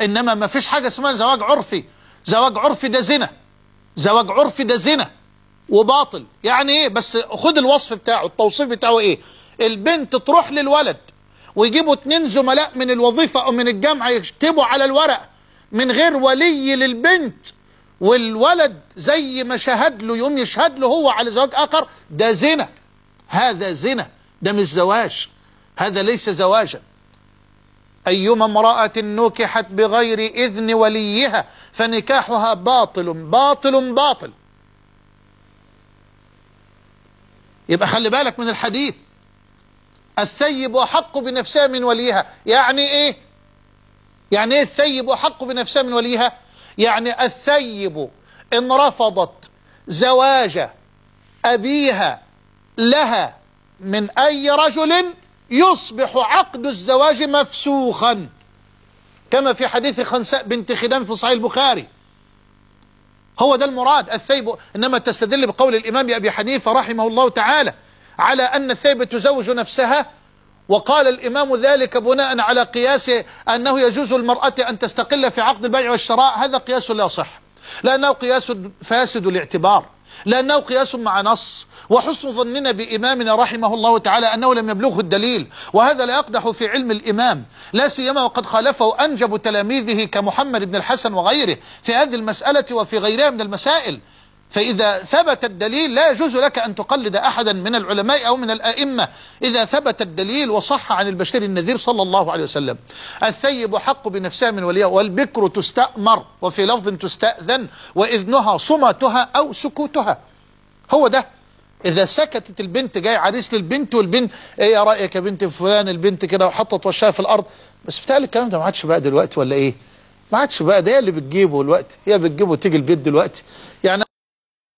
انما ما فيش حاجه اسمها زواج عرفي زواج عرفي ده زنا زواج عرفي ده زنا وباطل يعني ايه بس خد الوصف بتاعه التوصيف بتاعه ايه البنت تروح للولد ويجيبوا اتنين زملاء من الوظيفة او من الجامعة يكتبوا على الورق من غير ولي للبنت والولد زي ما شهد له يقوم يشهد له هو على زواج اخر ده زنا هذا زنا ده مش زواج هذا ليس زواجا أيما امرأة نكحت بغير إذن وليها فنكاحها باطل باطل باطل يبقى خلي بالك من الحديث الثيب أحق بنفسها من وليها يعني إيه يعني إيه الثيب أحق بنفسها من وليها يعني الثيب إن رفضت زواج أبيها لها من أي رجل يصبح عقد الزواج مفسوخا كما في حديث خنساء بنت خدام في صحيح البخاري هو ده المراد الثيب إنما تستدل بقول الإمام أبي حنيفة رحمه الله تعالى على أن الثيب تزوج نفسها وقال الإمام ذلك بناء على قياس أنه يجوز المرأة أن تستقل في عقد البيع والشراء هذا قياس لا يصح لأنه قياس فاسد الاعتبار لأنه قياس مع نص وحسن ظننا بإمامنا رحمه الله تعالى أنه لم يبلغه الدليل وهذا لا يقدح في علم الإمام لا سيما وقد خالفه أنجب تلاميذه كمحمد بن الحسن وغيره في هذه المسألة وفي غيرها من المسائل فإذا ثبت الدليل لا يجوز لك أن تقلد أحدا من العلماء أو من الآئمة إذا ثبت الدليل وصح عن البشير النذير صلى الله عليه وسلم الثيب حق بنفسها من وليها والبكر تستأمر وفي لفظ تستأذن وإذنها صمتها أو سكوتها هو ده إذا سكتت البنت جاي عريس للبنت والبنت إيه يا رأيك يا بنت فلان البنت كده وحطت وشها في الأرض بس بتهيألي الكلام ده ما عادش بقى دلوقتي ولا إيه؟ ما عادش بقى ده هي اللي بتجيبه دلوقتي هي بتجيبه تيجي البيت دلوقتي يعني